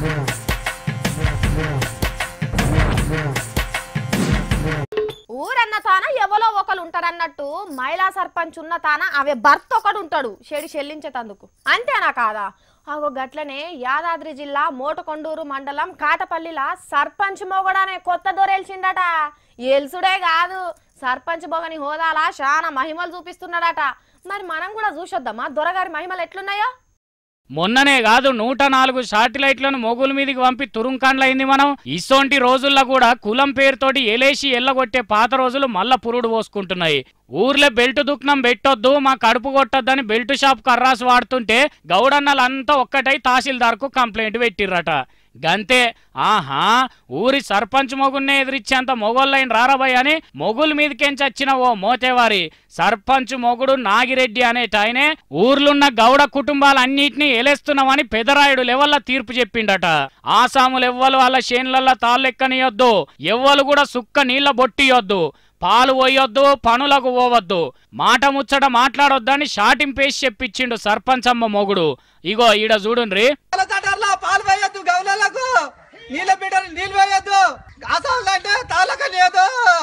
ఊరన్న తాన ఎవలో ఒకరు ఉంటారన్నట్టు మహిళా సర్పంచ్ ఉన్న తాన అవే భర్త ఒకడు ఉంటాడు చెడి చెల్లించేటందుకు అంతేనా కాదా అగో గట్లనే యాదాద్రి జిల్లా మోటకొండూరు మండలం కాటపల్లిలా సర్పంచ్ మొగడనే కొత్త దొరెల్చిందట ఎల్సుడే కాదు సర్పంచ్ మొగని హోదాలా చాలా మహిమలు చూపిస్తున్నాడట మరి మనం కూడా చూసొద్దామా దొరగారి మహిమలు ఎట్లున్నాయో మొన్ననే కాదు నూట నాలుగు శాటిలైట్లను మొగుల మీదికి పంపి తురుంకాండ్లయింది మనం ఇసోంటి రోజుల్లో కూడా కులం పేరుతోటి ఎలేసి ఎల్లగొట్టే పాత రోజులు మళ్ళా పురుడు పోసుకుంటున్నాయి ఊర్లో బెల్ట్ దుక్నం పెట్టొద్దు మా కడుపు కొట్టొద్దని బెల్ట్ షాప్ కర్రాసు వాడుతుంటే గౌడన్నలంతా ఒక్కటై తహసీల్దార్కు కంప్లైంట్ పెట్టిర్రట గంతే ఆహా ఊరి సర్పంచ్ మొగున్నే ఎదిరిచ్చేంత మొగోళ్ళైన రారాబాయ్ అని మొగుల మీదకెంచి వచ్చిన ఓ మోతేవారి సర్పంచ్ మొగుడు నాగిరెడ్డి అనేటాయనే ఊర్లున్న గౌడ కుటుంబాలన్నిటినీ ఎలేస్తున్నామని పెదరాయుడు లెవెల్ల తీర్పు చెప్పిండట ఆసాములు ఎవ్వలు వాళ్ళ చేన్లల్ల తాళ్ళెక్కనియొద్దు ఎవ్వలు కూడా సుక్క నీళ్ళ బొట్టియొద్దు పాలు పోయొద్దు పనులకు పోవద్దు మాట ముచ్చట మాట్లాడొద్దని షాటింపేసి చెప్పించిండు సర్పంచ్ అమ్మ మొగుడు ఇగో ఈడ చూడుండ్రి పాల తాటర్లో పాలు వేయొద్దు గౌలలకు నీళ్ళ బిడ్డలు నీళ్ళు వేయొద్దు ఆసాలు అంటే తాళకనియదు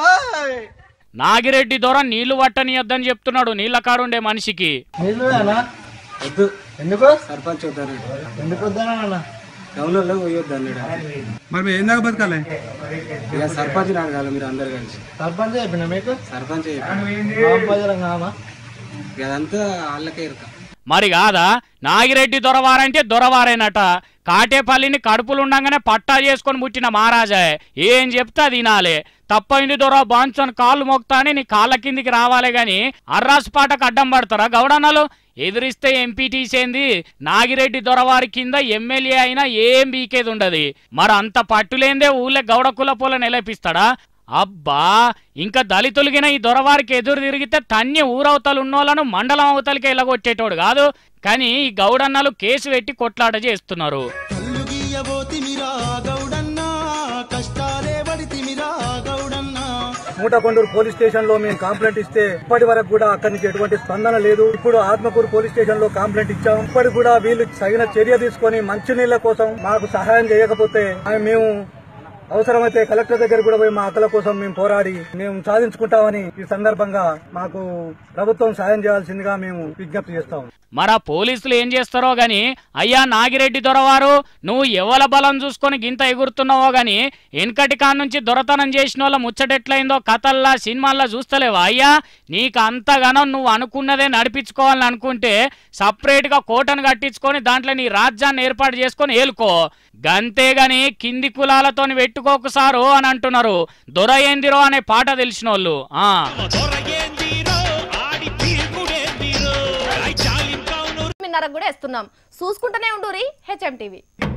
నాగిరెడ్డి దొర నీళ్లు పట్టనియొద్దని చెప్తున్నాడు నీళ్ళ కాడుండే మనిషికి నిజమేనా వద్దు ఎందుకు సర్పంచ్ వద్దన్నాడు ఎందుకు వద్దానన్నా గౌలలో పోయొద్దు అన్నాడు మరి మేము ఏం దాకా బతకాలి ఇక సర్పంచ్ అడగాలి మీరు అందరు కలిసి సర్పంచ్ చెప్పిన మీకు సర్పంచ్ రామపజరం కామా అదంతా వాళ్ళకే ఇరుక మరి కాదా నాగిరెడ్డి దొరవారంటే దొరవారేనట కాటేపల్లిని కడుపులుండగానే పట్టా చేసుకొని పుట్టిన మహారాజా ఏం చెప్తే అది వినాలే తప్పైంది దొర బాంచని కాళ్ళు మోక్తా అని నీ కాళ్ళ కిందికి రావాలి గాని అర్రాసు పాటకు అడ్డం పడతారా గౌడన్నలు ఎదిరిస్తే ఎంపీటీసేంది నాగిరెడ్డి దొరవారి కింద ఎమ్మెల్యే అయినా ఏం బీకేది ఉండదు మరి అంత పట్టులేందే ఊళ్ళో గౌడ కుల పూల నిలపిస్తాడా అబ్బా ఇంకా దళితులగిన ఈ దొరవారికి ఎదురు తిరిగితే తన్ని ఊరవతలు ఉన్నోళ్ళను మండలం అవతలకే ఎల్లగొట్టేటోడు కాదు కానీ ఈ గౌడన్నలు కేసు పెట్టి కొట్లాట చేస్తున్నారు కళ్ళు గీయబోతిమిరా గౌడన్నా కష్టాలే పడితిమిరా గౌడన్నా మూటకొండూరు పోలీస్ స్టేషన్ లో మేము కంప్లైంట్ ఇస్తే ఇప్పటి వరకు కూడా అక్కడి నుంచి ఎటువంటి స్పందన లేదు ఇప్పుడు ఆత్మకూరు పోలీస్ స్టేషన్ లో కంప్లైంట్ ఇచ్చాం ఇప్పటికి కూడా వీళ్ళు తగిన చర్య తీసుకొని మంచినీళ్ల కోసం మాకు సహాయం చేయకపోతే ఆ మేము అవసరమైతే కలెక్టర్ దగ్గర కూడా పోయి మా హక్కుల కోసం మేము పోరాడి మేము సాధించుకుంటామని ఈ సందర్భంగా మాకు ప్రభుత్వం సాయం చేయాల్సిందిగా మేము విజ్ఞప్తి చేస్తాం మరి ఆ పోలీసులు ఏం చేస్తారో గాని అయ్యా నాగిరెడ్డి దొరవారు నువ్వు ఎవల బలం చూసుకొని గింత ఎగురుతున్నావో గాని వెనకటి కాడ నుంచి దొరతనం చేసిన వాళ్ళ ముచ్చటెట్లయిందో కథల్లా సినిమాల్లో చూస్తలేవా అయ్యా నీకు అంతగానం నువ్వు అనుకున్నదే నడిపించుకోవాలని అనుకుంటే సపరేట్ గా కోటను కట్టించుకొని దాంట్లో నీ రాజ్యాన్ని ఏర్పాటు చేసుకొని ఏలుకో గంతేగాని కింది కులాలతోని పెట్టుకోకు సారు అని అంటున్నారు దొర ఏందిరో అనే పాట తెలిసిన వాళ్ళు ఆ మిన్నరకు కూడా ఇస్తున్నాం చూసుకుంటూనే ఉండు హెచ్ఎం టీవీ